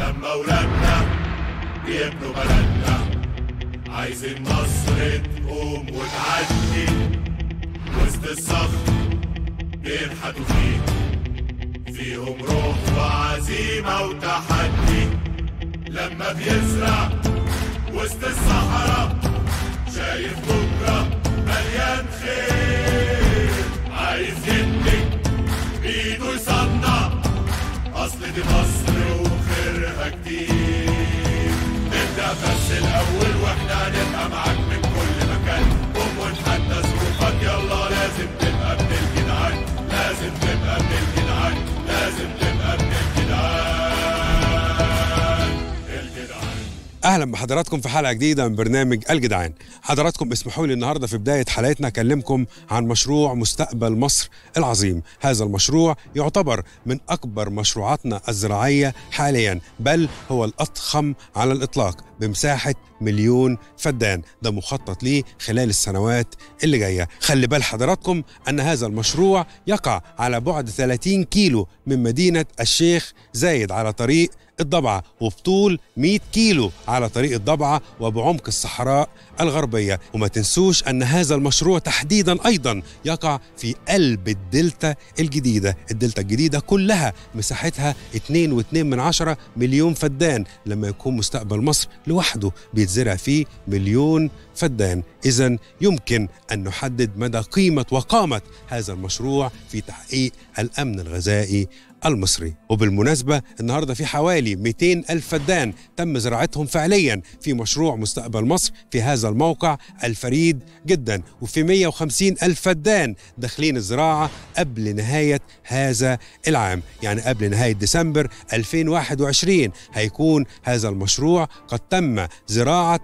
لما ولادنا بيبنوا بلدنا عايزين مصر تقوم وتعدي وسط الصخر بينحتوا فيه فيهم روح وعزيمة وتحدي لما بيزرع وسط الصحراء شايف بكرة مليان خير عايز يبني بإيده يصنع أصل دي مصر وخيرها كتير نبدأ بس الأول وإحنا هنبقى معاك من كل مكان قوم ونحدى ظروفك يلا لازم تبقى ابن الجدعان لازم تبقى ابن الجدعان لازم تبقى ابن الجدعان الجدعان اهلا بحضراتكم في حلقه جديده من برنامج الجدعان حضراتكم اسمحوا لي النهارده في بدايه حلقتنا اكلمكم عن مشروع مستقبل مصر العظيم هذا المشروع يعتبر من اكبر مشروعاتنا الزراعيه حاليا بل هو الاضخم على الاطلاق بمساحه مليون فدان ده مخطط ليه خلال السنوات اللي جايه خلي بال حضراتكم ان هذا المشروع يقع على بعد 30 كيلو من مدينه الشيخ زايد على طريق الضبعة وبطول 100 كيلو على طريق الضبعة وبعمق الصحراء الغربية وما تنسوش أن هذا المشروع تحديدا أيضا يقع في قلب الدلتا الجديدة الدلتا الجديدة كلها مساحتها 2.2 من عشرة مليون فدان لما يكون مستقبل مصر لوحده بيتزرع فيه مليون فدان إذا يمكن أن نحدد مدى قيمة وقامة هذا المشروع في تحقيق الأمن الغذائي المصري وبالمناسبة النهاردة في حوالي 200 ألف فدان تم زراعتهم فعليا في مشروع مستقبل مصر في هذا الموقع الفريد جدا وفي 150 ألف فدان داخلين الزراعة قبل نهاية هذا العام يعني قبل نهاية ديسمبر 2021 هيكون هذا المشروع قد تم زراعة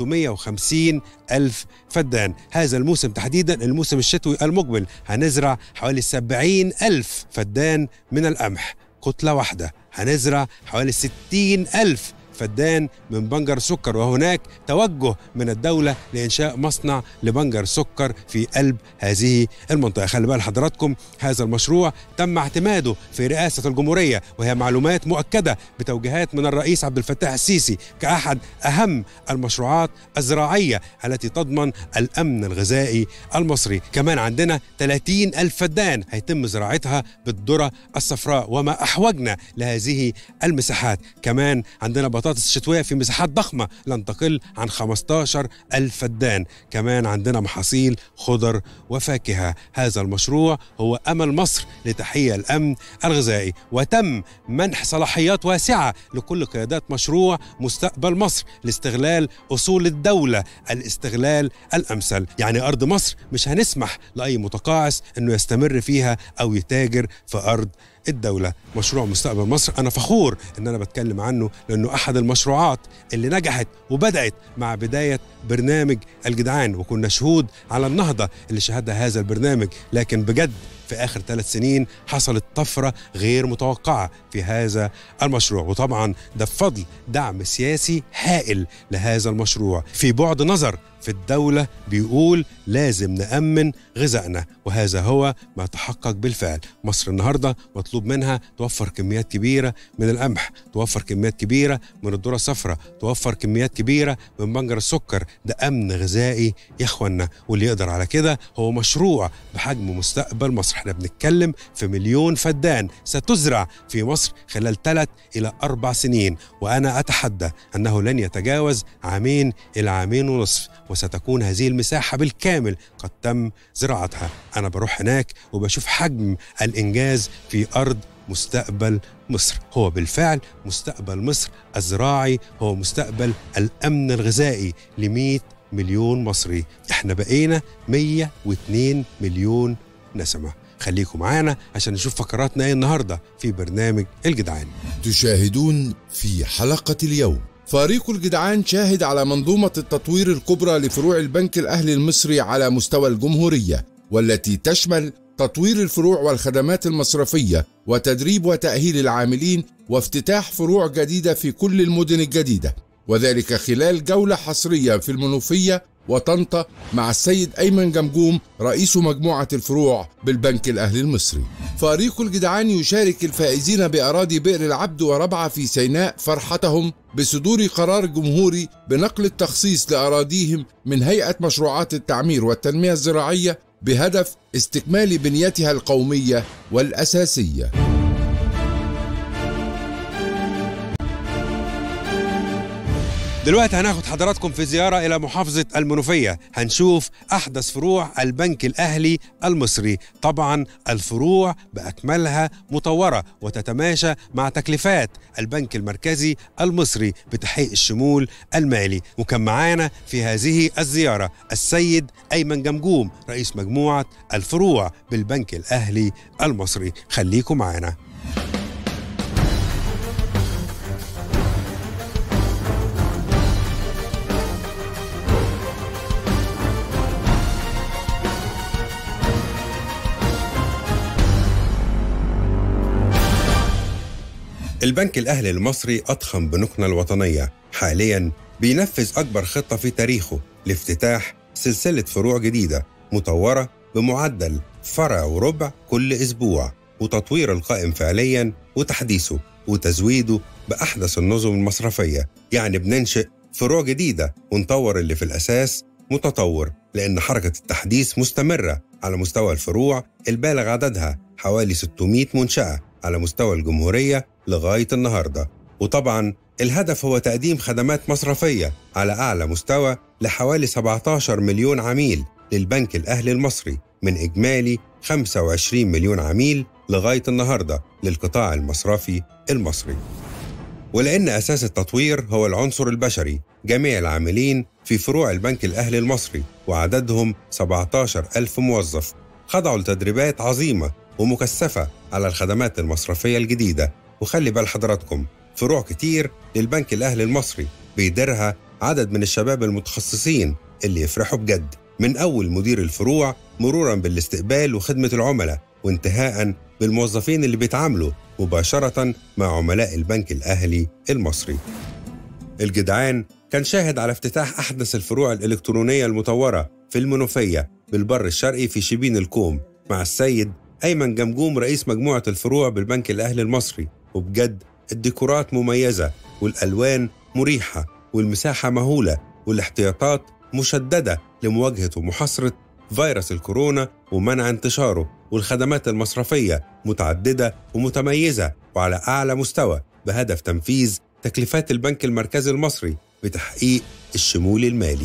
350 ألف فدان هذا الموسم تحديدا الموسم الشتوي المقبل هنزرع حوالي 70 ألف فدان من القمح كتلة واحدة هنزرع حوالي 60 ألف فدان من بنجر سكر وهناك توجه من الدولة لإنشاء مصنع لبنجر سكر في قلب هذه المنطقة خلي بال حضراتكم هذا المشروع تم اعتماده في رئاسة الجمهورية وهي معلومات مؤكدة بتوجيهات من الرئيس عبد الفتاح السيسي كأحد أهم المشروعات الزراعية التي تضمن الأمن الغذائي المصري كمان عندنا 30 ألف فدان هيتم زراعتها بالذرة الصفراء وما أحوجنا لهذه المساحات كمان عندنا بطاطس شتوية في مساحات ضخمة لن تقل عن 15 ألف فدان كمان عندنا محاصيل خضر وفاكهة هذا المشروع هو أمل مصر لتحقيق الأمن الغذائي وتم منح صلاحيات واسعة لكل قيادات مشروع مستقبل مصر لاستغلال أصول الدولة الاستغلال الأمثل يعني أرض مصر مش هنسمح لأي متقاعس أنه يستمر فيها أو يتاجر في أرض الدولة مشروع مستقبل مصر أنا فخور أن أنا بتكلم عنه لأنه أحد المشروعات اللي نجحت وبدأت مع بداية برنامج الجدعان وكنا شهود على النهضة اللي شهدها هذا البرنامج لكن بجد في آخر ثلاث سنين حصلت طفرة غير متوقعة في هذا المشروع وطبعا ده بفضل دعم سياسي هائل لهذا المشروع في بعد نظر في الدولة بيقول لازم نأمن غذائنا وهذا هو ما تحقق بالفعل مصر النهاردة مطلوب منها توفر كميات كبيرة من القمح توفر كميات كبيرة من الذرة الصفراء توفر كميات كبيرة من بنجر السكر ده أمن غذائي يا إخوانا واللي يقدر على كده هو مشروع بحجم مستقبل مصر احنا بنتكلم في مليون فدان ستزرع في مصر خلال ثلاث إلى أربع سنين وأنا أتحدى أنه لن يتجاوز عامين إلى عامين ونصف وستكون هذه المساحة بالكامل قد تم زراعتها أنا بروح هناك وبشوف حجم الإنجاز في أرض مستقبل مصر هو بالفعل مستقبل مصر الزراعي هو مستقبل الأمن الغذائي ل مليون مصري احنا بقينا 102 مليون نسمة خليكم معانا عشان نشوف فقراتنا ايه النهارده في برنامج الجدعان تشاهدون في حلقة اليوم فريق الجدعان شاهد على منظومة التطوير الكبرى لفروع البنك الأهلي المصري على مستوى الجمهورية والتي تشمل تطوير الفروع والخدمات المصرفية وتدريب وتأهيل العاملين وافتتاح فروع جديدة في كل المدن الجديدة وذلك خلال جولة حصرية في المنوفية وطنطا مع السيد أيمن جمجوم رئيس مجموعة الفروع بالبنك الأهلي المصري فريق الجدعان يشارك الفائزين بأراضي بئر العبد وربعة في سيناء فرحتهم بصدور قرار جمهوري بنقل التخصيص لأراضيهم من هيئة مشروعات التعمير والتنمية الزراعية بهدف استكمال بنيتها القومية والأساسية دلوقتي هناخد حضراتكم في زيارة إلى محافظة المنوفية هنشوف أحدث فروع البنك الأهلي المصري طبعا الفروع بأكملها مطورة وتتماشى مع تكلفات البنك المركزي المصري بتحقيق الشمول المالي وكان معانا في هذه الزيارة السيد أيمن جمجوم رئيس مجموعة الفروع بالبنك الأهلي المصري خليكم معانا البنك الأهلي المصري أضخم بنوكنا الوطنية حاليا بينفذ أكبر خطة في تاريخه لافتتاح سلسلة فروع جديدة مطورة بمعدل فرع وربع كل أسبوع وتطوير القائم فعليا وتحديثه وتزويده بأحدث النظم المصرفية يعني بننشئ فروع جديدة ونطور اللي في الأساس متطور لأن حركة التحديث مستمرة على مستوى الفروع البالغ عددها حوالي 600 منشأة على مستوى الجمهورية لغاية النهاردة وطبعا الهدف هو تقديم خدمات مصرفية على أعلى مستوى لحوالي 17 مليون عميل للبنك الأهلي المصري من إجمالي 25 مليون عميل لغاية النهاردة للقطاع المصرفي المصري ولأن أساس التطوير هو العنصر البشري جميع العاملين في فروع البنك الأهلي المصري وعددهم 17 ألف موظف خضعوا لتدريبات عظيمة ومكثفة على الخدمات المصرفية الجديدة وخلي بال حضراتكم فروع كتير للبنك الأهلي المصري بيديرها عدد من الشباب المتخصصين اللي يفرحوا بجد من أول مدير الفروع مرورا بالاستقبال وخدمة العملاء وانتهاء بالموظفين اللي بيتعاملوا مباشرة مع عملاء البنك الأهلي المصري الجدعان كان شاهد على افتتاح أحدث الفروع الإلكترونية المطورة في المنوفية بالبر الشرقي في شبين الكوم مع السيد أيمن جمجوم رئيس مجموعة الفروع بالبنك الأهلي المصري وبجد الديكورات مميزة والألوان مريحة والمساحة مهولة والاحتياطات مشددة لمواجهة ومحاصرة فيروس الكورونا ومنع انتشاره والخدمات المصرفية متعددة ومتميزة وعلى أعلى مستوى بهدف تنفيذ تكلفات البنك المركزي المصري بتحقيق الشمول المالي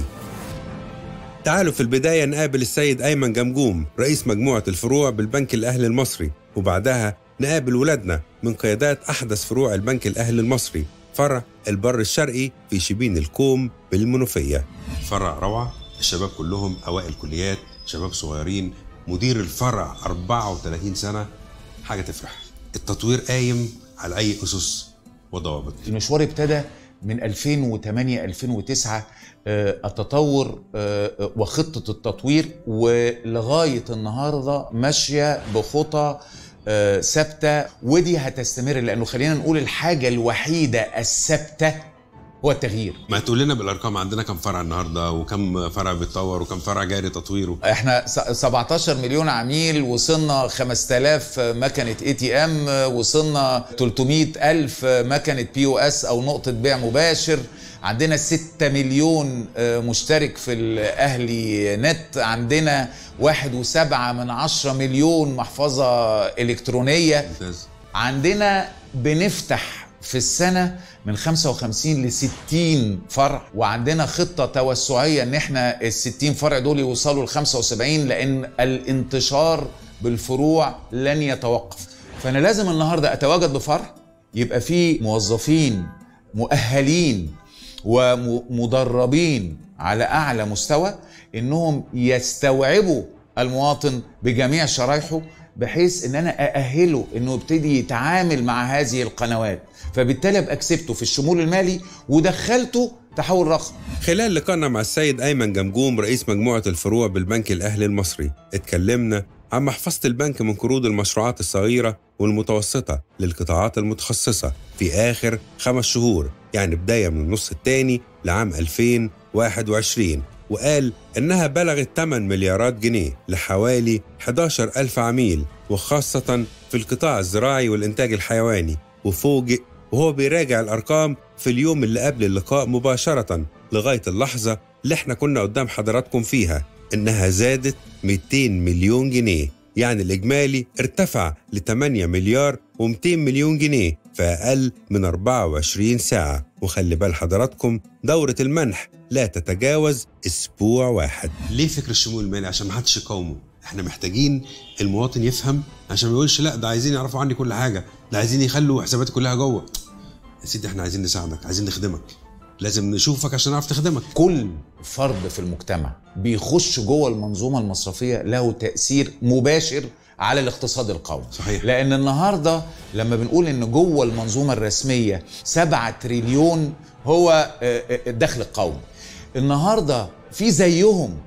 تعالوا في البداية نقابل السيد أيمن جمجوم رئيس مجموعة الفروع بالبنك الأهلي المصري وبعدها نقابل ولادنا من قيادات أحدث فروع البنك الأهلي المصري فرع البر الشرقي في شبين الكوم بالمنوفية فرع روعة الشباب كلهم أوائل كليات شباب صغيرين مدير الفرع 34 سنة حاجة تفرح التطوير قايم على أي أسس وضوابط المشوار ابتدى من 2008 2009 آه، التطور آه، آه، وخطة التطوير ولغاية النهاردة ماشية بخطى آه، ثابتة ودي هتستمر لأنه خلينا نقول الحاجة الوحيدة الثابتة هو التغيير ما تقول لنا بالأرقام عندنا كم فرع النهاردة وكم فرع بيتطور وكم فرع جاري تطويره احنا س- 17 مليون عميل وصلنا 5000 مكنه اي تي ام وصلنا 300 الف مكنه بي او اس او نقطه بيع مباشر عندنا 6 مليون آه، مشترك في الاهلي نت عندنا واحد وسبعة من عشرة مليون محفظة إلكترونية ممتاز عندنا بنفتح في السنة من 55 ل 60 فرع وعندنا خطة توسعية ان احنا ال 60 فرع دول يوصلوا ل 75 لان الانتشار بالفروع لن يتوقف فانا لازم النهاردة اتواجد بفرع يبقى فيه موظفين مؤهلين ومدربين على اعلى مستوى انهم يستوعبوا المواطن بجميع شرايحه بحيث ان انا ااهله انه يبتدي يتعامل مع هذه القنوات فبالتالي ابقى كسبته في الشمول المالي ودخلته تحول رقمي خلال لقائنا مع السيد أيمن جمجوم رئيس مجموعة الفروع بالبنك الأهلي المصري اتكلمنا عن محفظة البنك من قروض المشروعات الصغيرة والمتوسطة للقطاعات المتخصصة في آخر خمس شهور يعني بداية من النص الثاني لعام 2021 وقال إنها بلغت 8 مليارات جنيه لحوالي 11 ألف عميل وخاصة في القطاع الزراعي والإنتاج الحيواني وفوجئ وهو بيراجع الأرقام في اليوم اللي قبل اللقاء مباشرة لغاية اللحظة اللي احنا كنا قدام حضراتكم فيها إنها زادت 200 مليون جنيه يعني الإجمالي ارتفع ل 8 مليار و200 مليون جنيه في أقل من 24 ساعة وخلي بال حضراتكم دورة المنح لا تتجاوز أسبوع واحد ليه فكر الشمول المالي عشان محدش يقاومه احنا محتاجين المواطن يفهم عشان ما يقولش لا ده عايزين يعرفوا عني كل حاجة ده عايزين يخلوا حساباتي كلها جوه يا سيدي احنا عايزين نساعدك عايزين نخدمك لازم نشوفك عشان نعرف نخدمك كل فرد في المجتمع بيخش جوه المنظومه المصرفيه له تاثير مباشر على الاقتصاد القومي صحيح. لان النهارده لما بنقول ان جوه المنظومه الرسميه 7 تريليون هو آه، آه، الدخل القومي النهارده في زيهم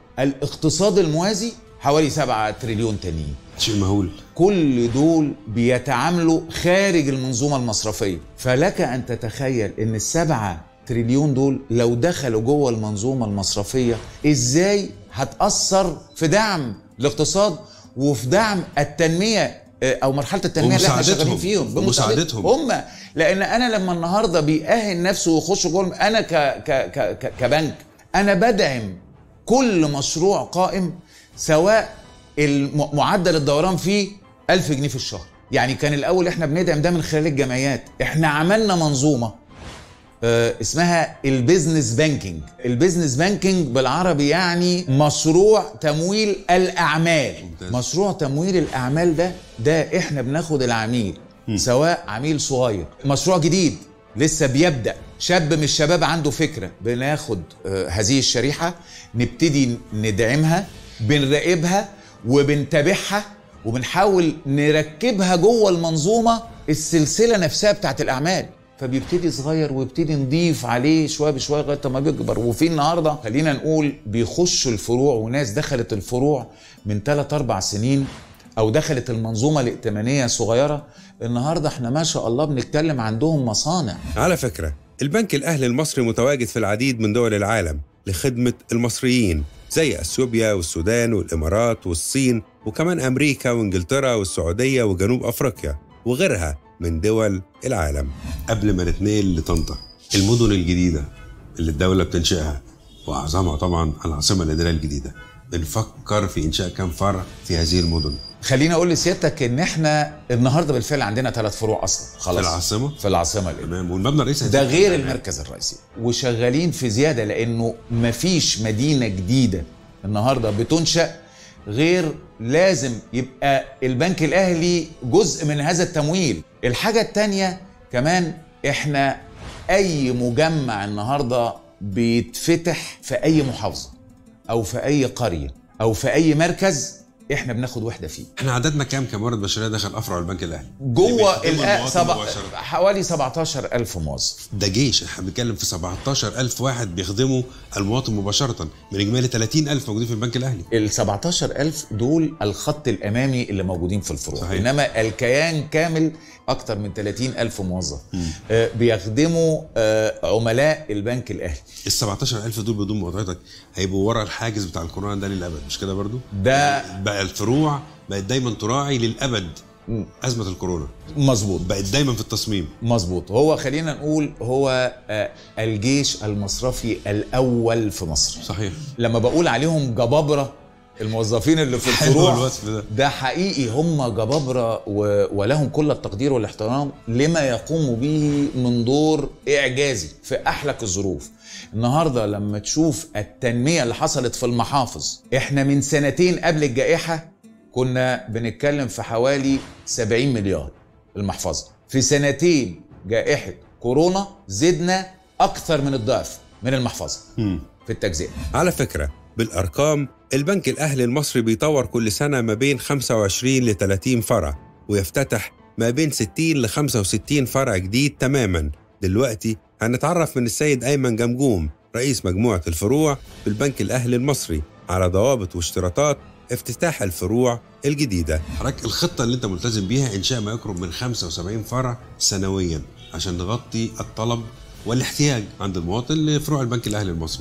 الاقتصاد الموازي حوالي 7 تريليون تانيين شيء مهول كل دول بيتعاملوا خارج المنظومة المصرفية فلك أن تتخيل أن السبعة تريليون دول لو دخلوا جوه المنظومة المصرفية إزاي هتأثر في دعم الاقتصاد وفي دعم التنمية آه، أو مرحلة التنمية اللي احنا ومساعدتهم. شغالين فيهم ومساعدتهم. هم لأن أنا لما النهاردة بيأهل نفسه ويخش جوه أنا ك ك ك ك كبنك أنا بدعم كل مشروع قائم سواء الم- معدل الدوران فيه 1000 جنيه في الشهر يعني كان الاول احنا بندعم ده من خلال الجمعيات احنا عملنا منظومه آه، اسمها البيزنس بانكينج البيزنس بانكينج بالعربي يعني مشروع تمويل الاعمال ممتاز. مشروع تمويل الاعمال ده ده احنا بناخد العميل سواء عميل صغير مشروع جديد لسه بيبدا شاب من الشباب عنده فكره بناخد آه، هذه الشريحه نبتدي ندعمها بنراقبها وبنتابعها وبنحاول نركبها جوه المنظومه السلسله نفسها بتاعت الاعمال فبيبتدي صغير ويبتدي نضيف عليه شويه بشويه لغايه ما بيكبر وفي النهارده خلينا نقول بيخشوا الفروع وناس دخلت الفروع من 3 4 سنين او دخلت المنظومه الائتمانيه صغيره النهارده احنا ما شاء الله بنتكلم عندهم مصانع على فكرة البنك الأهلي المصري متواجد في العديد من دول العالم لخدمة المصريين زي أثيوبيا والسودان والإمارات والصين وكمان أمريكا وإنجلترا والسعودية وجنوب أفريقيا وغيرها من دول العالم قبل ما نتنقل لطنطا المدن الجديدة اللي الدولة بتنشئها وأعظمها طبعا العاصمة الإدارية الجديدة بنفكر في إنشاء كام فرع في هذه المدن خليني اقول لسيادتك ان احنا النهارده بالفعل عندنا ثلاث فروع اصلا خلاص في العاصمة في العاصمه الإدارية. تمام والمبنى الرئيسي ده هيتفتح غير كمان. المركز الرئيسي وشغالين في زياده لانه مفيش مدينه جديده النهارده بتنشا غير لازم يبقى البنك الاهلي جزء من هذا التمويل الحاجه التانية كمان احنا اي مجمع النهارده بيتفتح في اي محافظه او في اي قريه او في اي مركز احنا بناخد وحده فيه احنا عددنا كام كموارد بشريه داخل افرع البنك الاهلي؟ جوه اللي بيخدموا الآ- المواطن سبع مباشرة. حوالي 17000 موظف ده جيش احنا بنتكلم في 17000 واحد بيخدموا المواطن مباشره من اجمالي 30000 موجودين في البنك الاهلي ال 17000 دول الخط الامامي اللي موجودين في الفروع صحيح. انما الكيان كامل اكتر من 30000 موظف آه بيخدموا آه عملاء البنك الاهلي ال 17000 دول بدون مقاطعتك هيبقوا ورا الحاجز بتاع الكورونا ده للابد مش كده برضو؟ ده بقى الفروع بقت دايما تراعي للابد ازمه الكورونا مظبوط بقت دايما في التصميم مظبوط هو خلينا نقول هو آه الجيش المصرفي الاول في مصر صحيح لما بقول عليهم جبابره الموظفين اللي في حلو الفروع الوصف ده. ده حقيقي هم جبابره و... ولهم كل التقدير والاحترام لما يقوموا به من دور اعجازي في احلك الظروف النهارده لما تشوف التنميه اللي حصلت في المحافظ احنا من سنتين قبل الجائحه كنا بنتكلم في حوالي 70 مليار المحفظه في سنتين جائحه كورونا زدنا اكثر من الضعف من المحفظه في التجزئه على فكرة بالأرقام البنك الأهلي المصري بيطور كل سنة ما بين 25 ل 30 فرع ويفتتح ما بين 60 ل 65 فرع جديد تماما دلوقتي هنتعرف من السيد أيمن جمجوم رئيس مجموعة الفروع في البنك الأهلي المصري على ضوابط واشتراطات افتتاح الفروع الجديدة حضرتك الخطة اللي انت ملتزم بيها إنشاء ما يقرب من 75 فرع سنويا عشان نغطي الطلب والاحتياج عند المواطن لفروع البنك الأهلي المصري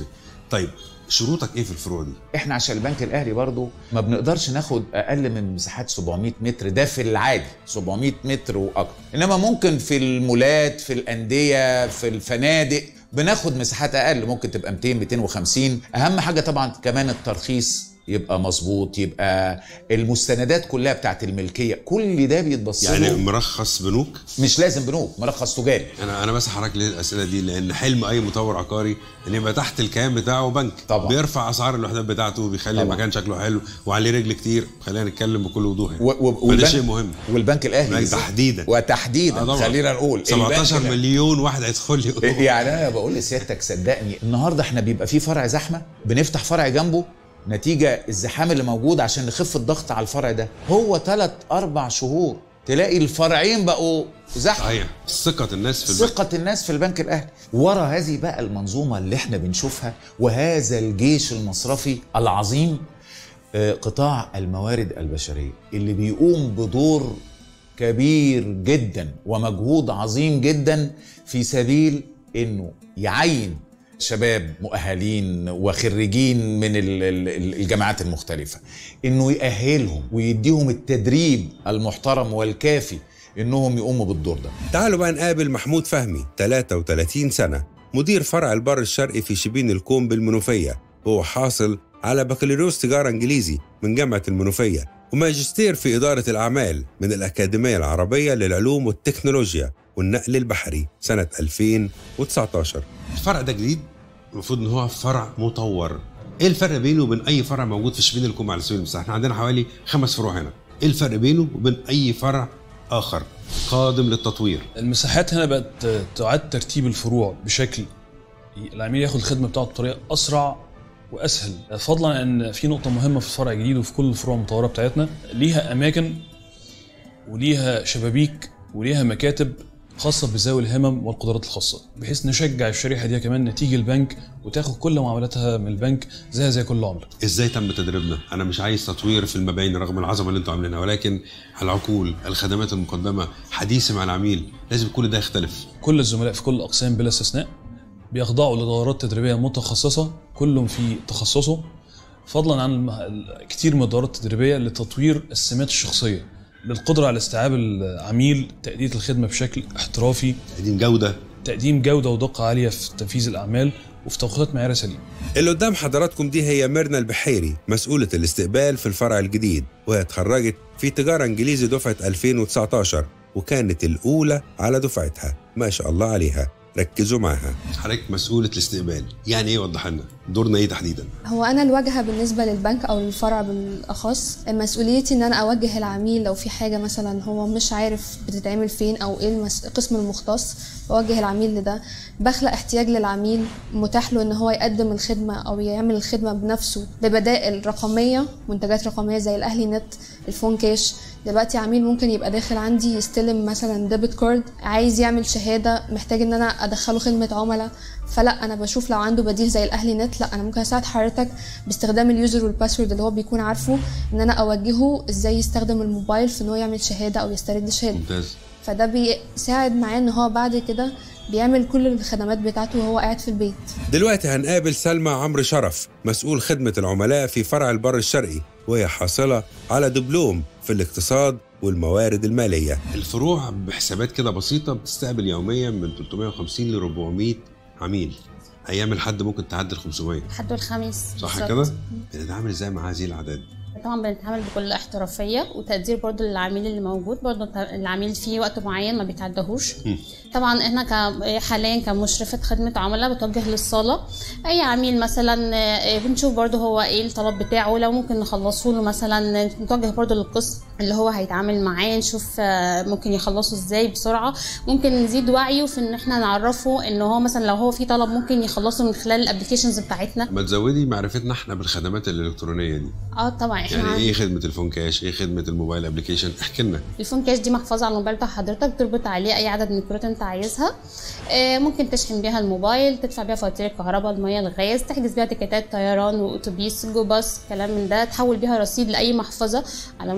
طيب شروطك ايه في الفروع دي احنا عشان البنك الاهلي برضو ما بنقدرش ناخد اقل من مساحات 700 متر ده في العادي 700 متر واكتر انما ممكن في المولات في الانديه في الفنادق بناخد مساحات اقل ممكن تبقى 200 250 اهم حاجه طبعا كمان الترخيص يبقى مظبوط يبقى المستندات كلها بتاعت الملكيه كل ده بيتبص يعني له. مرخص بنوك مش لازم بنوك مرخص تجاري انا انا بس حضرتك ليه الاسئله دي لان حلم اي مطور عقاري ان يبقى تحت الكيان بتاعه بنك طبعا. بيرفع اسعار الوحدات بتاعته بيخلي طبعا. المكان شكله حلو وعليه رجل كتير خلينا نتكلم بكل وضوح يعني. و- و- وده والبنك- شيء مهم والبنك الاهلي البنك بالذات. تحديدا. وتحديدا آه طبعا. خلينا نقول 17 البنك- مليون واحد هيدخل لي يعني انا بقول لسيادتك صدقني النهارده احنا بيبقى في فرع زحمه بنفتح فرع جنبه نتيجه الزحام اللي موجود عشان نخف الضغط على الفرع ده هو ثلاث اربع شهور تلاقي الفرعين بقوا زحمه صحيح ثقه الناس في البنك ثقة الناس في البنك الأهلي ورا هذه بقى المنظومة اللي احنا بنشوفها وهذا الجيش المصرفي العظيم آه، قطاع الموارد البشرية اللي بيقوم بدور كبير جدا ومجهود عظيم جدا في سبيل انه يعين شباب مؤهلين وخريجين من ال- ال- ال- الجامعات المختلفة انه يأهلهم ويديهم التدريب المحترم والكافي انهم يقوموا بالدور ده تعالوا بقى نقابل محمود فهمي 33 سنة مدير فرع البر الشرقي في شبين الكوم بالمنوفية هو حاصل على بكالوريوس تجارة إنجليزي من جامعة المنوفية وماجستير في إدارة الأعمال من الأكاديمية العربية للعلوم والتكنولوجيا والنقل البحري سنة 2019 الفرع ده جديد المفروض ان هو فرع مطور ايه الفرق بينه وبين اي فرع موجود في شبين الكوم على سبيل المثال احنا عندنا حوالي خمس فروع هنا ايه الفرق بينه وبين اي فرع اخر قادم للتطوير المساحات هنا بقت تعاد ترتيب الفروع بشكل العميل ياخد الخدمه بتاعته بطريقه اسرع واسهل فضلا عن ان في نقطه مهمه في الفرع الجديد وفي كل الفروع المطوره بتاعتنا ليها اماكن وليها شبابيك وليها مكاتب خاصة بذوي الهمم والقدرات الخاصة بحيث نشجع الشريحة دي كمان نتيجة البنك وتاخد كل معاملاتها من البنك زي زي كل عملة ازاي تم تدريبنا انا مش عايز تطوير في المباني رغم العظمه اللي انتوا عاملينها ولكن العقول الخدمات المقدمه حديثي مع العميل لازم كل ده يختلف كل الزملاء في كل الأقسام بلا استثناء بيخضعوا لدورات تدريبية متخصصة كلهم في تخصصه فضلا عن الم- كتير من الدورات التدريبية لتطوير السمات الشخصية للقدرة على استيعاب العميل تأدية الخدمة بشكل احترافي تقديم جوده تقديم جودة ودقة عالية في تنفيذ الأعمال وفي توقيتات معيارة سليمة اللي قدام حضراتكم دي هي ميرنا البحيري مسؤولة الاستقبال في الفرع الجديد وهي اتخرجت في تجارة انجليزي دفعة 2019 وكانت الأولى على دفعتها ما شاء الله عليها ركزوا معاها حضرتك مسؤولة الاستقبال يعني ايه وضح لنا دورنا ايه تحديدا هو انا الواجهه بالنسبه للبنك او للفرع بالاخص مسؤوليتي ان انا اوجه العميل لو في حاجه مثلا هو مش عارف بتتعمل فين او ايه المس- القسم المختص بوجه العميل لده بخلق احتياج للعميل متاح له ان هو يقدم الخدمه او يعمل الخدمه بنفسه ببدائل رقميه منتجات رقميه زي الاهلي نت الفون كاش دلوقتي عميل ممكن يبقى داخل عندي يستلم مثلا ديبت كارد عايز يعمل شهاده محتاج ان انا ادخله خدمه عملاء فلا انا بشوف لو عنده بديل زي الاهلي نت لا انا ممكن اساعد حضرتك باستخدام اليوزر والباسورد اللي هو بيكون عارفه ان انا اوجهه ازاي يستخدم الموبايل في ان هو يعمل شهاده او يسترد شهاده ممتاز فده بيساعد معاه ان هو بعد كده بيعمل كل الخدمات بتاعته وهو قاعد في البيت دلوقتي هنقابل سلمى عمرو شرف مسؤول خدمة العملاء في فرع البر الشرقي وهي حاصلة على دبلوم في الاقتصاد والموارد المالية الفروع بحسابات كده بسيطة بتستقبل يوميا من 350 ل 400 عميل أيام الحد ممكن تعدي ال 500 الحد والخميس صح بالظبط. كده؟ بنتعامل ازاي مع هذه الأعداد؟ طبعا بنتعامل بكل احترافيه وتقدير برضو للعميل اللي موجود برضو ت- العميل في وقت معين ما بيتعدهوش طبعا احنا ك- حاليا كمشرفه خدمه عملاء بتوجه للصاله اي عميل مثلا آه، بنشوف برضو هو ايه الطلب بتاعه لو ممكن نخلصه له مثلا نتوجه برضو للقسم اللي هو هيتعامل معاه نشوف آه، ممكن يخلصه ازاي بسرعه ممكن نزيد وعيه في ان احنا نعرفه ان هو مثلا لو هو في طلب ممكن يخلصه من خلال الابلكيشنز بتاعتنا ما تزودي معرفتنا احنا بالخدمات الإلكترونية دي اه طبعا احنا يعني عن- ايه خدمة الفون كاش؟ ايه خدمة الموبايل ابلكيشن؟ احكي لنا الفون كاش دي محفظة على الموبايل بتاع حضرتك تربط عليه أي عدد من الكروت أنت عايزها آه، ممكن تشحن بيها الموبايل تدفع بيها فواتير الكهرباء المية الغاز تحجز بيها تيكيتات طيران وأتوبيس جو باص كلام من ده تحول بيها رصيد لأي محفظة على مستوى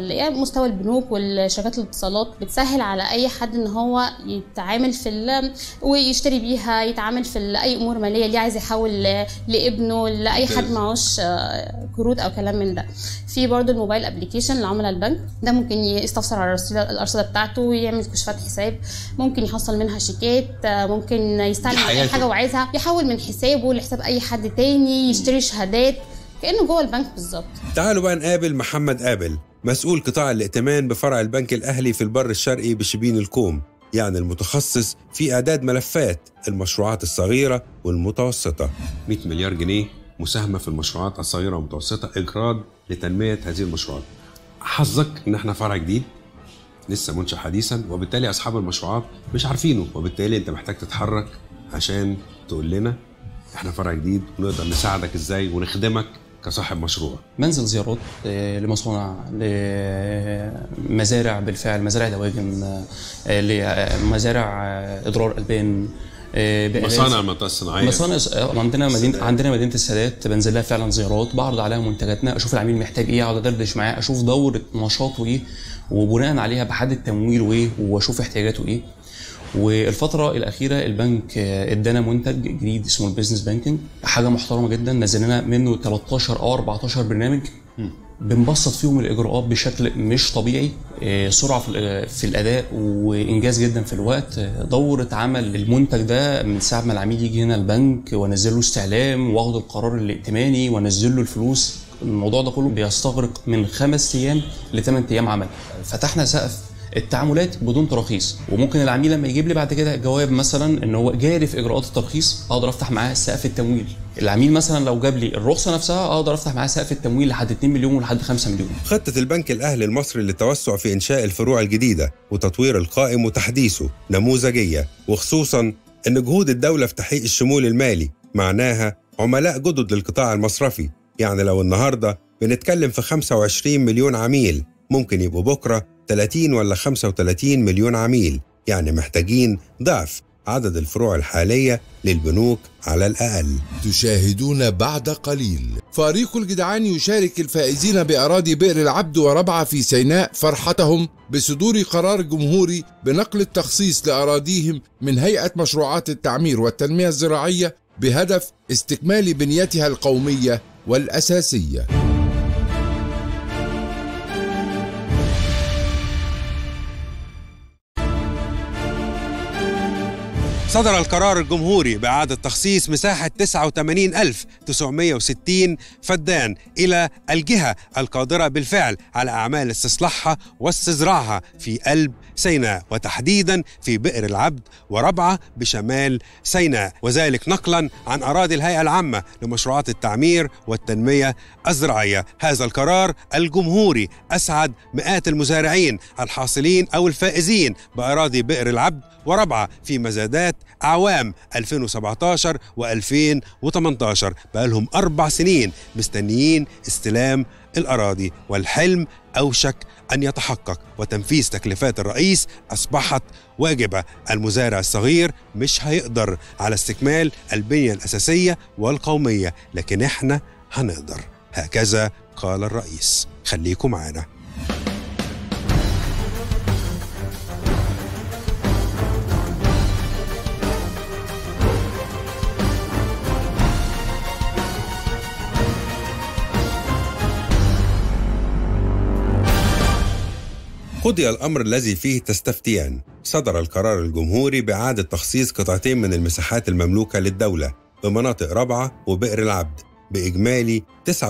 ال- يعني مستوى البنوك والشركات الاتصالات بتسهل على اي حد ان هو يتعامل في ال- ويشتري بيها يتعامل في ال- اي امور ماليه اللي عايز يحول ل- لابنه لاي حد معهوش آه، كروت او كلام من ده في برضه الموبايل ابلكيشن لعملاء البنك ده ممكن يستفسر على الرصيدة- الارصده بتاعته ويعمل كشوفات حساب ممكن يحصل منها شيكات آه، ممكن يستعمل اي حياته. حاجه وعايزها يحول من حسابه لحساب اي حد تاني يشتري شهادات كانه جوه البنك بالظبط تعالوا بقى نقابل محمد قابل مسؤول قطاع الائتمان بفرع البنك الأهلي في البر الشرقي بشبين الكوم يعني المتخصص في إعداد ملفات المشروعات الصغيرة والمتوسطة 100 مليار جنيه مساهمة في المشروعات الصغيرة والمتوسطة إجراد لتنمية هذه المشروعات حظك إن احنا فرع جديد لسه منشأ حديثا وبالتالي أصحاب المشروعات مش عارفينه وبالتالي أنت محتاج تتحرك عشان تقول لنا احنا فرع جديد ونقدر نساعدك ازاي ونخدمك كصاحب مشروع منزل زيارات آه، لمصانع لمزارع بالفعل مزارع دواجن آه، لمزارع آه، اضرار البان آه، بقالات. مصانع المنطقة الصناعية مصانع آه، عندنا مدينه عندنا مدينه السادات بنزل لها فعلا زيارات بعرض عليها منتجاتنا اشوف العميل محتاج ايه اقعد ادردش معاه اشوف دوره نشاطه ايه وبناء عليها بحدد تمويله ايه واشوف احتياجاته ايه والفترة الأخيرة البنك آه، ادانا منتج جديد اسمه البيزنس بانكينج حاجة محترمة جدا نزل لنا منه 13 أو 14 برنامج بنبسط فيهم الإجراءات بشكل مش طبيعي آه، سرعة في الأ- في الأداء وإنجاز جدا في الوقت آه، دورة عمل المنتج ده من ساعة ما العميل يجي هنا البنك وأنزل له استعلام وأخد القرار الائتماني وأنزل له الفلوس الموضوع ده كله بيستغرق من خمس أيام لثمان أيام عمل فتحنا سقف التعاملات بدون تراخيص وممكن العميل لما يجيب لي بعد كده جواب مثلا ان هو جاري في اجراءات الترخيص اقدر افتح معاه سقف التمويل العميل مثلا لو جاب لي الرخصه نفسها اقدر افتح معاه سقف التمويل لحد 2 مليون ولحد 5 مليون خطة البنك الأهلي المصري للتوسع في إنشاء الفروع الجديدة وتطوير القائم وتحديثه نموذجية وخصوصا أن جهود الدولة في تحقيق الشمول المالي معناها عملاء جدد للقطاع المصرفي يعني لو النهاردة بنتكلم في 25 مليون عميل ممكن يبقوا بكرة 30 ولا 35 مليون عميل يعني محتاجين ضعف عدد الفروع الحالية للبنوك على الأقل تشاهدون بعد قليل فريق الجدعان يشارك الفائزين بأراضي بئر العبد وربعة في سيناء فرحتهم بصدور قرار جمهوري بنقل التخصيص لأراضيهم من هيئة مشروعات التعمير والتنمية الزراعية بهدف استكمال بنيتها القومية والأساسية صدر القرار الجمهوري بإعادة تخصيص مساحة 89960 فدان إلى الجهة القادرة بالفعل على أعمال استصلاحها واستزراعها في قلب سيناء وتحديدا في بئر العبد وربعة بشمال سيناء وذلك نقلا عن أراضي الهيئة العامة لمشروعات التعمير والتنمية الزراعية هذا القرار الجمهوري أسعد مئات المزارعين الحاصلين أو الفائزين بأراضي بئر العبد وربعة في مزادات أعوام 2017 و2018 بقالهم أربع سنين مستنيين استلام الأراضي والحلم أوشك أن يتحقق وتنفيذ تكليفات الرئيس أصبحت واجبة المزارع الصغير مش هيقدر على استكمال البنية الأساسية والقومية لكن إحنا هنقدر هكذا قال الرئيس خليكم معانا قضي الأمر الذي فيه تستفتيان صدر القرار الجمهوري بإعادة تخصيص قطعتين من المساحات المملوكة للدولة بمناطق رابعة وبئر العبد بإجمالي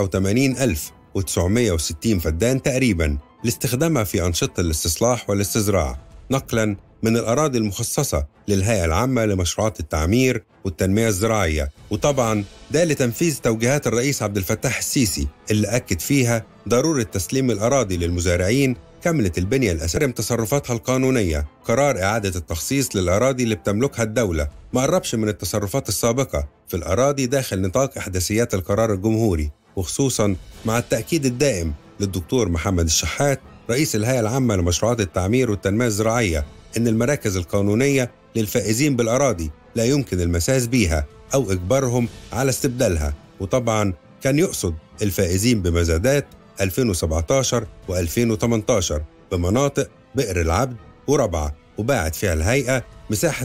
89960 فدان تقريبا لاستخدامها في أنشطة الاستصلاح والاستزراع نقلا من الأراضي المخصصة للهيئة العامة لمشروعات التعمير والتنمية الزراعية وطبعا ده لتنفيذ توجيهات الرئيس عبد الفتاح السيسي اللي أكد فيها ضرورة تسليم الأراضي للمزارعين كاملة البنية الأساسية تصرفاتها القانونية قرار إعادة التخصيص للأراضي اللي بتملكها الدولة ما قربش من التصرفات السابقة في الأراضي داخل نطاق إحداثيات القرار الجمهوري وخصوصا مع التأكيد الدائم للدكتور محمد الشحات رئيس الهيئة العامة لمشروعات التعمير والتنمية الزراعية إن المراكز القانونية للفائزين بالأراضي لا يمكن المساس بيها أو إجبارهم على استبدالها وطبعا كان يقصد الفائزين بمزادات 2017 و2018 بمناطق بئر العبد وربعة وباعت فيها الهيئة مساحة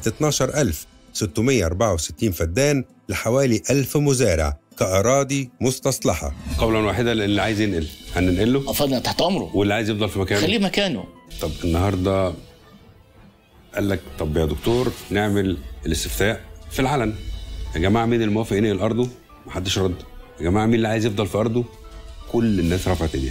12664 فدان لحوالي 1000 مزارع كأراضي مستصلحة قولا واحدا اللي عايز ينقل هننقل له افضل تحت امره واللي عايز يفضل في مكانه خليه مكانه طب النهارده قال لك طب يا دكتور نعمل الاستفتاء في العلن يا جماعه مين الموافق ينقل ارضه محدش رد يا جماعه مين اللي عايز يفضل في ارضه كل الناس رفعت ايديها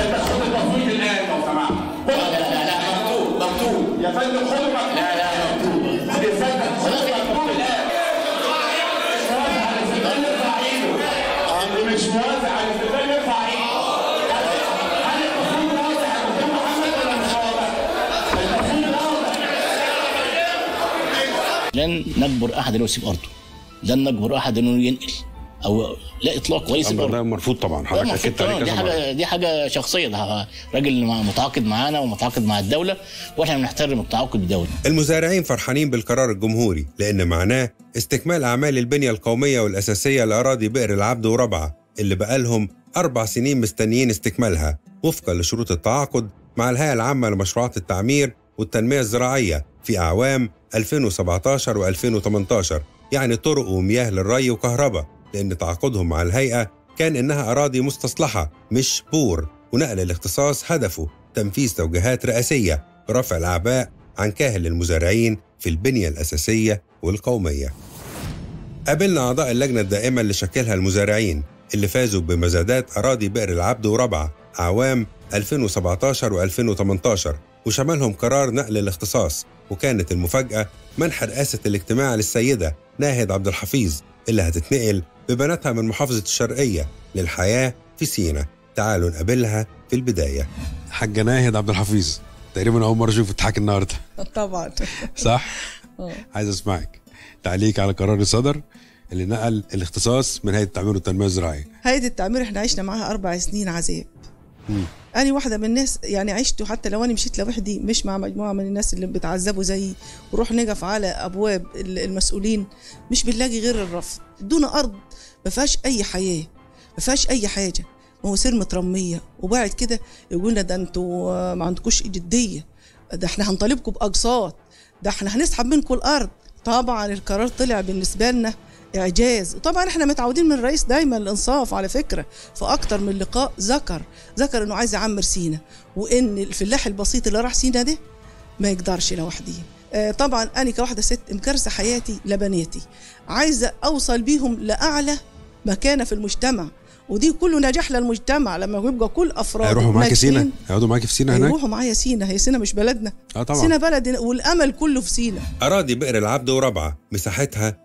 لن نجبر احد انه يسيب ارضه لن نجبر احد انه ينقل او لا اطلاق ولا يسيب الامر ارضه ده مرفوض طبعا لا حضرتك المفروض اكدت عليه طبعاً، دي كذا مره حاجه دي حاجه شخصيه ده راجل متعاقد معانا ومتعاقد مع الدوله واحنا بنحترم التعاقد الدولي المزارعين فرحانين بالقرار الجمهوري لأن معناه استكمال أعمال البنية القومية والأساسية لأراضي بئر العبد وربعة اللي بقالهم أربع سنين مستنيين استكمالها وفقا لشروط التعاقد مع الهيئة العامة لمشروعات التعمير والتنمية الزراعية في أعوام 2017 و2018 يعني طرق ومياه للري وكهرباء لأن تعاقدهم مع الهيئة كان إنها أراضي مستصلحة مش بور ونقل الاختصاص هدفه تنفيذ توجيهات رئاسية برفع الأعباء عن كاهل المزارعين في البنية الأساسية والقومية قابلنا أعضاء اللجنة الدائمة اللي شكلها المزارعين اللي فازوا بمزادات أراضي بئر العبد وربعة أعوام 2017 و2018 وشملهم قرار نقل الاختصاص وكانت المفاجأة منح رئاسة الاجتماع للسيدة ناهد عبد الحفيظ اللي هتتنقل ببناتها من محافظة الشرقية للحياة في سينا تعالوا نقابلها في البداية حاجة ناهد عبد الحفيظ تقريبا أول مرة أشوف تضحك النهاردة طبعا صح؟ آه. عايز أسمعك تعليق على قرار الصدر اللي نقل الاختصاص من هيئة التعمير والتنمية الزراعية هيئه التعمير احنا عشنا معاها اربع سنين عذاب مم. انا واحده من الناس يعني عشت حتى لو انا مشيت لوحدي مش مع مجموعه من الناس اللي بتعذبوا زيي وروح نقف على ابواب ال- المسؤولين مش بنلاقي غير الرفض دون ارض ما فيهاش اي حياه ما فيهاش اي حاجه مواسير مترميه وبعد كده يقولنا ده انتوا آه، ما عندكوش جديه ده احنا هنطالبكم باقساط ده احنا هنسحب منكم الارض طبعا القرار طلع بالنسبه لنا اعجاز وطبعا احنا متعودين من الرئيس دايما الانصاف على فكره في اكتر من لقاء ذكر ذكر انه عايز يعمر سينا وان الفلاح البسيط اللي راح سينا ده ما يقدرش لوحده آه، طبعا انا كواحده ست مكرسه حياتي لبناتي عايزه اوصل بيهم لاعلى مكانه في المجتمع ودي كله نجاح للمجتمع لما يبقى كل افراد هيروحوا معاكي ناجحين، سينا هيقعدوا معاكي في سينا هناك هيروحوا معايا سينا هي سينا مش بلدنا اه طبعا سينا بلد والامل كله في سينا أراضي بئر العبد وربعة مساحتها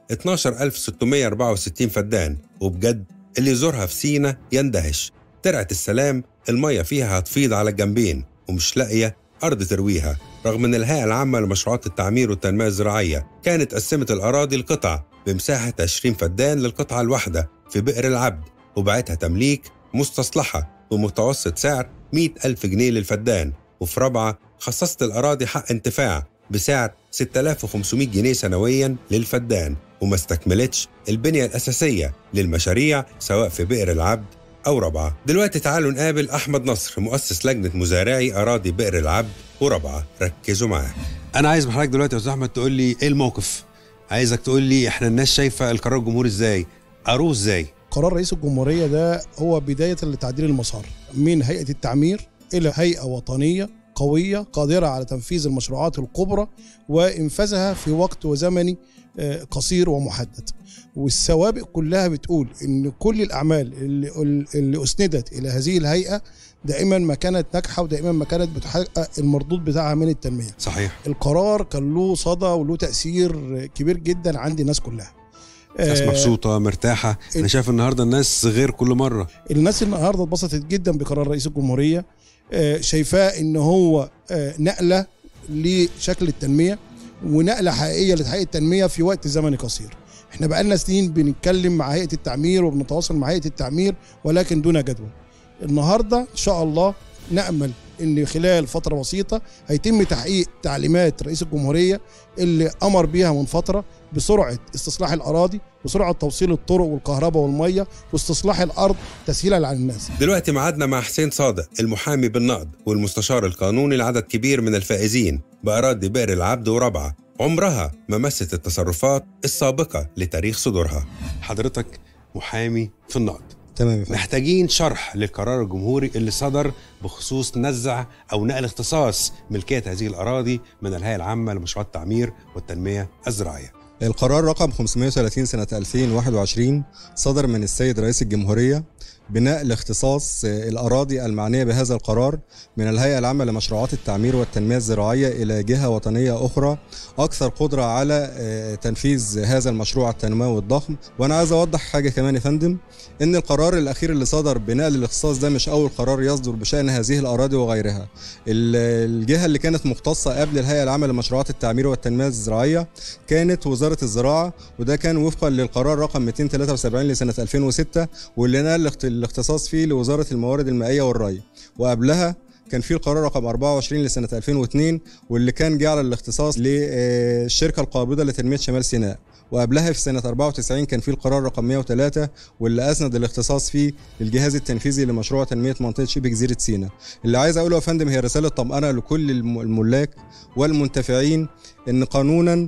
12664 فدان وبجد اللي يزورها في سينا يندهش ترعة السلام المية فيها هتفيض على الجنبين ومش لاقية أرض ترويها رغم أن الهيئة العامة لمشروعات التعمير والتنمية الزراعية كانت قسمت الأراضي لقطع بمساحة 20 فدان للقطعة الواحدة في بئر العبد وباعتها تمليك مستصلحة بمتوسط سعر 100 ألف جنيه للفدان وفي رابعة خصصت الأراضي حق انتفاع بسعر 6500 جنيه سنويا للفدان وما استكملتش البنية الأساسية للمشاريع سواء في بئر العبد أو ربعة دلوقتي تعالوا نقابل أحمد نصر مؤسس لجنة مزارعي أراضي بئر العبد وربعة ركزوا معاه أنا عايز من حضرتك دلوقتي يا أستاذ أحمد تقول لي إيه الموقف عايزك تقول لي إحنا الناس شايفة القرار الجمهوري إزاي قروه إزاي قرار رئيس الجمهورية ده هو بداية لتعديل المسار من هيئة التعمير إلى هيئة وطنية قوية قادرة على تنفيذ المشروعات الكبرى وإنفاذها في وقت وزمني آه، قصير ومحدد والسوابق كلها بتقول إن كل الأعمال اللي, اللي أسندت إلى هذه الهيئة دائما ما كانت ناجحة ودائما ما كانت بتحقق المردود بتاعها من التنمية صحيح القرار كان له صدى وله تأثير كبير جدا عند الناس كلها ناس آه، مبسوطة مرتاحة أنا شايف النهاردة الناس غير كل مرة الناس النهارده اتبسطت جدا بقرار رئيس الجمهوريه آه، شايفاه ان هو آه، نقله لشكل التنميه ونقله حقيقيه لتحقيق التنميه في وقت زمني قصير احنا بقالنا سنين بنتكلم مع هيئه التعمير وبنتواصل مع هيئه التعمير ولكن دون جدوى النهارده ان شاء الله نامل ان خلال فتره بسيطه هيتم تحقيق تعليمات رئيس الجمهوريه اللي امر بيها من فتره بسرعه استصلاح الاراضي بسرعه توصيل الطرق والكهرباء والميه واستصلاح الارض تسهيلا على الناس دلوقتي معادنا مع حسين صادق المحامي بالنقد والمستشار القانوني لعدد كبير من الفائزين بأراضي بئر العبد وربعة عمرها ما مست التصرفات السابقة لتاريخ صدورها حضرتك محامي في النقد تمام يا فندم. محتاجين شرح للقرار الجمهوري اللي صدر بخصوص نزع او نقل اختصاص ملكيه هذه الاراضي من الهيئه العامه لمشروعات التعمير والتنميه الزراعيه. القرار رقم 530 سنة 2021 صدر من السيد رئيس الجمهورية بنقل اختصاص الأراضي المعنية بهذا القرار من الهيئة العامة لمشروعات التعمير والتنمية الزراعية إلى جهة وطنية أخرى أكثر قدرة على آه، تنفيذ هذا المشروع التنموي الضخم وأنا عايز أوضح حاجة كمان يا فندم إن القرار الأخير اللي صدر بنقل الاختصاص ده مش أول قرار يصدر بشأن هذه الأراضي وغيرها ال- الجهة اللي كانت مختصة قبل الهيئة العامة لمشروعات التعمير والتنمية الزراعية كانت وزارة الزراعة وده كان وفقا للقرار رقم 273 لسنة 2006 واللي نقل الاخت- الاختصاص فيه لوزارة الموارد المائية والري وقبلها كان في القرار رقم 24 لسنة 2002 واللي كان جعل الاختصاص للشركة القابضة لتنمية شمال سيناء وقبلها في سنة 94 كان في القرار رقم 103 واللي أسند الاختصاص فيه للجهاز التنفيذي لمشروع تنمية منطقة شبه جزيرة سيناء اللي عايز أقوله يا فندم هي رسالة طمأنة لكل الم- الملاك والمنتفعين إن قانونا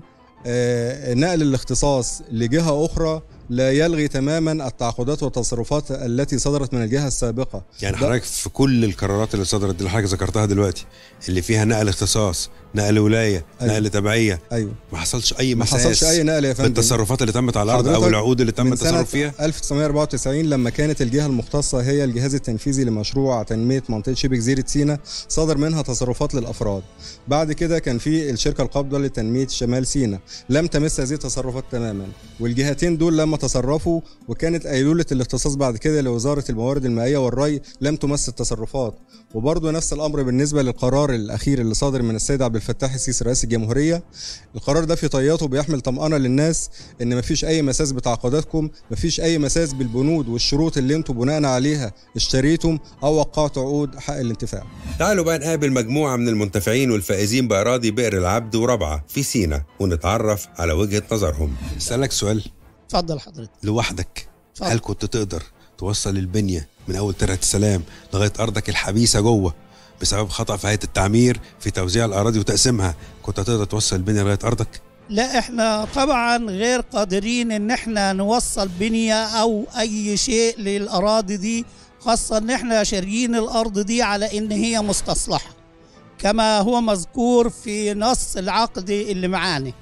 آه، نقل الاختصاص لجهة أخرى لا يلغي تماما التعاقدات والتصرفات التي صدرت من الجهة السابقة يعني ده- حضرتك في كل القرارات اللي صدرت دي اللي حضرتك ذكرتها دلوقتي اللي فيها نقل اختصاص نقل ولايه أيوة. نقل تبعيه أيوه ما حصلش اي ما مساس حصلش أي نقل يا فندم. بالتصرفات اللي تمت على الارض او حضرتك العقود اللي تم من سنة التصرف فيها 1994 لما كانت الجهة المختصة هي الجهاز التنفيذي لمشروع تنمية منطقة شبه جزيرة سيناء صدر منها تصرفات للأفراد بعد كده كان في الشركة القابضة لتنمية شمال سيناء لم تمس هذه التصرفات تماما والجهتين دول لما تصرفوا وكانت أيلولة الاختصاص بعد كده لوزارة الموارد المائية والري لم تمس التصرفات وبرضه نفس الأمر بالنسبة للقرار الأخير اللي صادر من السيد عبد الفتاح السيسي رئيس الجمهورية القرار ده في طياته بيحمل طمأنة للناس ان مفيش اي مساس بتعاقداتكم مفيش اي مساس بالبنود والشروط اللي انتم بناء عليها اشتريتم او وقعتوا عقود حق الانتفاع تعالوا بقى نقابل مجموعة من المنتفعين والفائزين بأراضي بئر العبد وربعة في سينا ونتعرف على وجهة نظرهم أسألك سؤال اتفضل حضرتك لوحدك اتفضل. هل كنت تقدر توصل البنية من أول ترعة السلام لغاية أرضك الحبيسة جوه بسبب خطأ في هيئة التعمير في توزيع الأراضي وتقسيمها كنت تقدر توصل البنية لغاية أرضك؟ لا احنا طبعا غير قادرين ان احنا نوصل بنية او اي شيء للاراضي دي خاصة ان احنا شاريين الارض دي على ان هي مستصلحة كما هو مذكور في نص العقد اللي معانا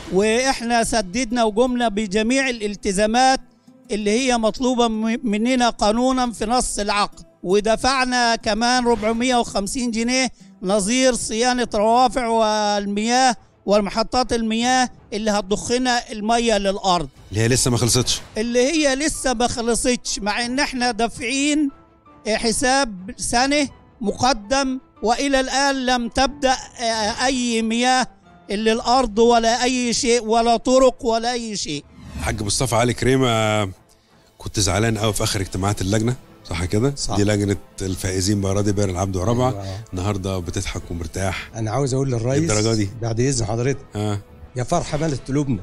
واحنا سددنا وقمنا بجميع الالتزامات اللي هي مطلوبة م- مننا قانونا في نص العقد ودفعنا كمان 450 جنيه نظير صيانة روافع والمياه والمحطات المياه اللي هتضخنا المية للأرض اللي هي لسه ما خلصتش اللي هي لسه ما خلصتش مع ان احنا دافعين حساب سنة مقدم والى الان لم تبدا آه، اي مياه اللي الارض ولا اي شيء ولا طرق ولا اي شيء حاج مصطفى علي كريمة كنت زعلان قوي في آخر اجتماعات اللجنة صح كده؟ صح. دي لجنة الفائزين بأراضي بئر العبد وربعة أيوة. النهاردة بتضحك ومرتاح انا عاوز اقول للرئيس للدرجة دي بعد اذن حضرتك اه يا فرحه ملت قلوبنا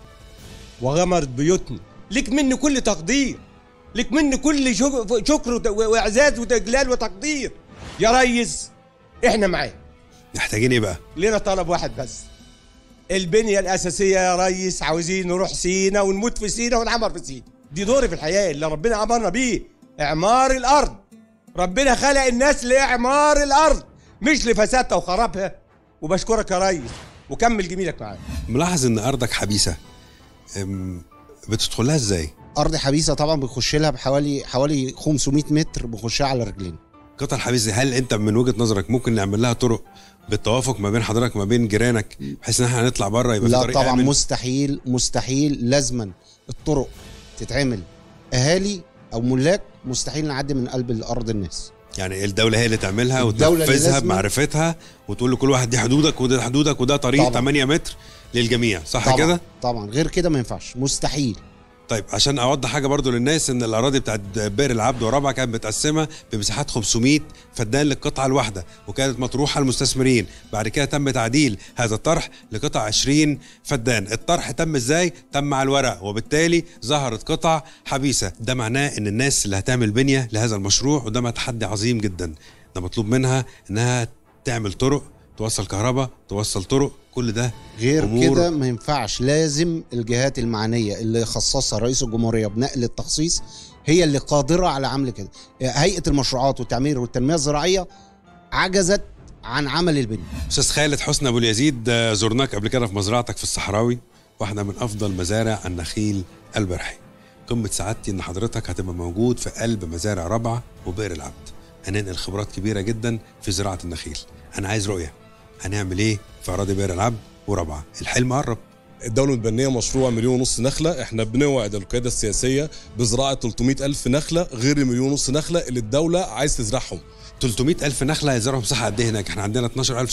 وغمرت بيوتنا لك مني كل تقدير لك مني كل شك- شكر وت- واعزاز وتجلال وتقدير يا ريس احنا معاك محتاجين ايه بقى؟ لنا طلب واحد بس البنية الأساسية يا ريس عاوزين نروح سينا ونموت في سينا ونعمر في سينا دي دوري في الحياة اللي ربنا أمرنا بيه إعمار الأرض ربنا خلق الناس لإعمار الأرض مش لفسادها وخرابها وبشكرك يا ريس وكمل جميلك معانا ملاحظ ان ارضك حبيسه أم، بتدخلها ازاي؟ ارض حبيسه طبعا بنخش لها بحوالي حوالي 500 متر بنخشها على رجلين قطع الحبيس دي هل انت من وجهه نظرك ممكن نعمل لها طرق بالتوافق ما بين حضرتك وما بين جيرانك بحيث ان احنا نطلع بره يبقى في لا طريق طبعا آمن؟ مستحيل مستحيل لازما الطرق تتعمل اهالي او ملاك مستحيل نعدي من قلب الارض الناس يعني الدوله هي اللي تعملها الدولة اللي وتنفذها لازم- بمعرفتها وتقول لكل واحد دي حدودك وده حدودك وده طريق طبعا. 8 متر للجميع صح طبعا كده؟ طبعا غير كده ما ينفعش مستحيل طيب عشان اوضح حاجه برضو للناس ان الاراضي بتاعت بئر العبد ورابعه كانت متقسمه بمساحات 500 فدان للقطعه الواحده وكانت مطروحه للمستثمرين بعد كده تم تعديل هذا الطرح لقطع 20 فدان الطرح تم ازاي تم على الورق وبالتالي ظهرت قطع حبيسه ده معناه ان الناس اللي هتعمل بنيه لهذا المشروع وده تحدي عظيم جدا ده مطلوب منها انها تعمل طرق توصل كهرباء توصل طرق كل ده غير أمور كده ما ينفعش لازم الجهات المعنيه اللي خصصها رئيس الجمهوريه بنقل التخصيص هي اللي قادره على عمل كده هيئه المشروعات والتعمير والتنميه الزراعيه عجزت عن عمل البنيه استاذ خالد حسني ابو اليزيد آه، زرناك قبل كده في مزرعتك في الصحراوي واحده من افضل مزارع النخيل البرحي قمه سعادتي ان حضرتك هتبقى موجود في قلب مزارع رابعه وبئر العبد هننقل خبرات كبيره جدا في زراعه النخيل انا عايز رؤيه هنعمل ايه في اراضي بئر العبد ورابعه الحلم قرب الدولة متبنية مشروع مليون ونص نخلة احنا بنوعد القيادة السياسية بزراعة 300 ألف نخلة غير المليون ونص نخلة اللي الدولة عايز تزرعهم 300 ألف نخلة هيزرعوا مساحة قد إيه هناك؟ إحنا عندنا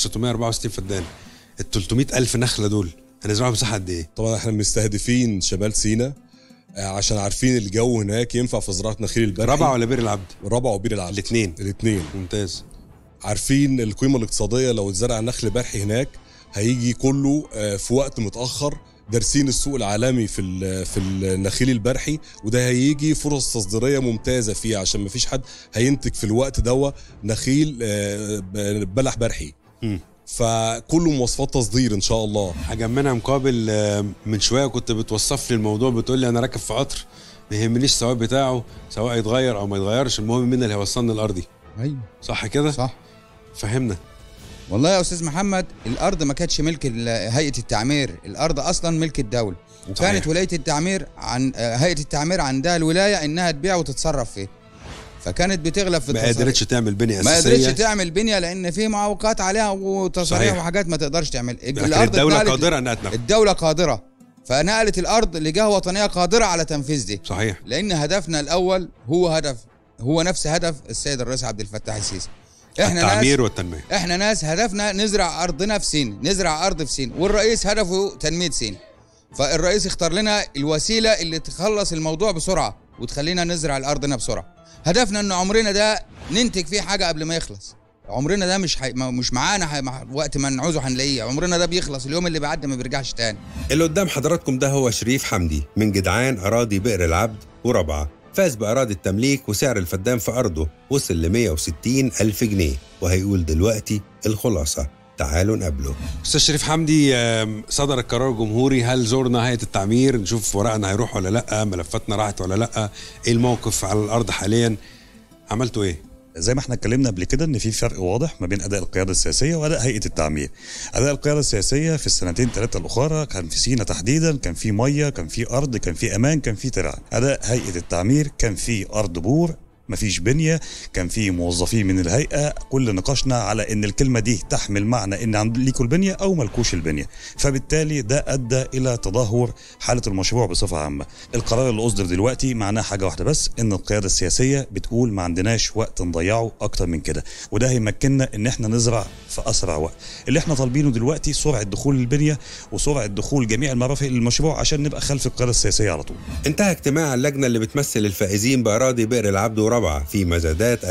12664 فدان ال 300 ألف نخلة دول هنزرعوا مساحة قد إيه؟ طبعا احنا مستهدفين شمال سينا آه، عشان عارفين الجو هناك ينفع في زراعة نخيل البرحي رابعة ولا بير العبد؟ رابعة وبير العبد الاثنين الاثنين ممتاز عارفين القيمة الاقتصادية لو اتزرع نخل برحي هناك هيجي كله آه، في وقت متأخر دارسين السوق العالمي في ال- في النخيل البرحي وده هيجي فرص تصديريه ممتازه فيه عشان مفيش حد هينتج في الوقت دوا نخيل آه، ب- بلح برحي مم. فكله مواصفات تصدير ان شاء الله هجمنا مقابل آه، من شوية كنت بتوصف لي الموضوع بتقول لي أنا راكب في قطر ما يهمنيش السواق بتاعه سواء يتغير أو ما يتغيرش المهم مين اللي هيوصلني الأرضي ايوه صح كده؟ صح فهمنا والله يا استاذ محمد الارض ما كانتش ملك ال- هيئه التعمير الارض اصلا ملك الدوله وكانت صحيح. ولايه التعمير عن آه، هيئه التعمير عندها الولايه انها تبيع وتتصرف فيه فكانت بتغلب في ما التصاريح. قدرتش تعمل بنية ما أساسية قدرتش تعمل بنيه لان في معوقات عليها وتصاريح صحيح. وحاجات ما تقدرش تعمل لكن الدولة اتنقلت- قادرة إنها تنفذ الدوله قادره فنقلت الارض لجهه وطنيه قادره على تنفيذ دي صحيح لان هدفنا الاول هو هدف هو نفس هدف السيد الرئيس عبد الفتاح السيسي احنا ناس التعمير والتنمية احنا ناس هدفنا نزرع ارضنا في سين نزرع ارض في سين والرئيس هدفه تنميه سين فالرئيس اختار لنا الوسيله اللي تخلص الموضوع بسرعه وتخلينا نزرع الارضنا بسرعه هدفنا ان عمرنا ده ننتج فيه حاجه قبل ما يخلص عمرنا ده مش حي... ما- مش معانا حي... مع- وقت ما نعوزه هنلاقيه عمرنا ده بيخلص اليوم اللي بيعدي ما بيرجعش تاني اللي قدام حضراتكم ده هو شريف حمدي من جدعان أراضي بئر العبد ورابعة فاز بأراضي التمليك وسعر الفدان في أرضه وصل ل 160 ألف جنيه وهيقول دلوقتي الخلاصة تعالوا نقابله أستاذ شريف حمدي آم، صدر القرار الجمهوري هل زرنا هيئة التعمير نشوف ورقنا هيروح ولا لأ ملفاتنا راحت ولا لأ إيه الموقف على الأرض حاليا عملتوا إيه؟ زي ما احنا اتكلمنا قبل كده ان في فرق واضح ما بين اداء القياده السياسيه واداء هيئه التعمير. اداء القياده السياسيه في السنتين ثلاثه الاخرى كان في سينا تحديدا كان في ميه كان في ارض كان في امان كان في ترع. اداء هيئه التعمير كان في ارض بور مفيش بنيه كان في موظفين من الهيئه كل نقاشنا على ان الكلمه دي تحمل معنى ان عند ليكوا البنيه او ملكوش البنيه فبالتالي ده ادى الى تدهور حاله المشروع بصفه عامه القرار اللي اصدر دلوقتي معناه حاجه واحده بس ان القياده السياسيه بتقول ما عندناش وقت نضيعه اكتر من كده وده هيمكننا ان احنا نزرع في اسرع وقت اللي احنا طالبينه دلوقتي سرعه دخول البنيه وسرعه دخول جميع المرافق للمشروع عشان نبقى خلف القياده السياسيه على طول انتهى اجتماع اللجنة اللي بتمثل الفائزين بأراضي بئر العبد ورابعة في مزادات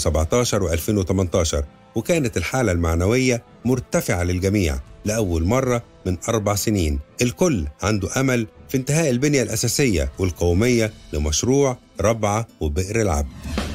2017 و2018 وكانت الحالة المعنوية مرتفعة للجميع لأول مرة من أربع سنين الكل عنده أمل في انتهاء البنية الأساسية والقومية لمشروع رابعة وبئر العبد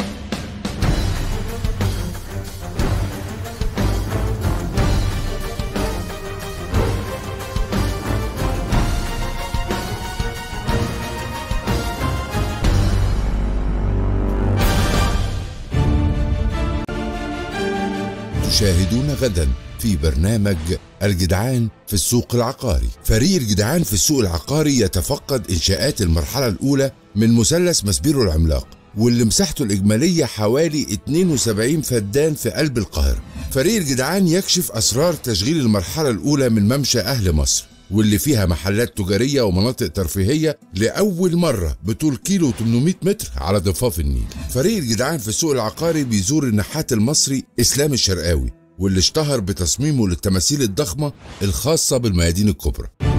تشاهدون غدا في برنامج الجدعان في السوق العقاري فريق الجدعان في السوق العقاري يتفقد إنشاءات المرحلة الأولى من مثلث مسبيرو العملاق واللي مساحته الإجمالية حوالي 72 فدان في قلب القاهرة فريق الجدعان يكشف أسرار تشغيل المرحلة الأولى من ممشى أهل مصر واللي فيها محلات تجارية ومناطق ترفيهية لأول مرة بطول كيلو 800 متر على ضفاف النيل فريق الجدعان في السوق العقاري بيزور النحات المصري إسلام الشرقاوي واللي اشتهر بتصميمه للتماثيل الضخمة الخاصة بالميادين الكبرى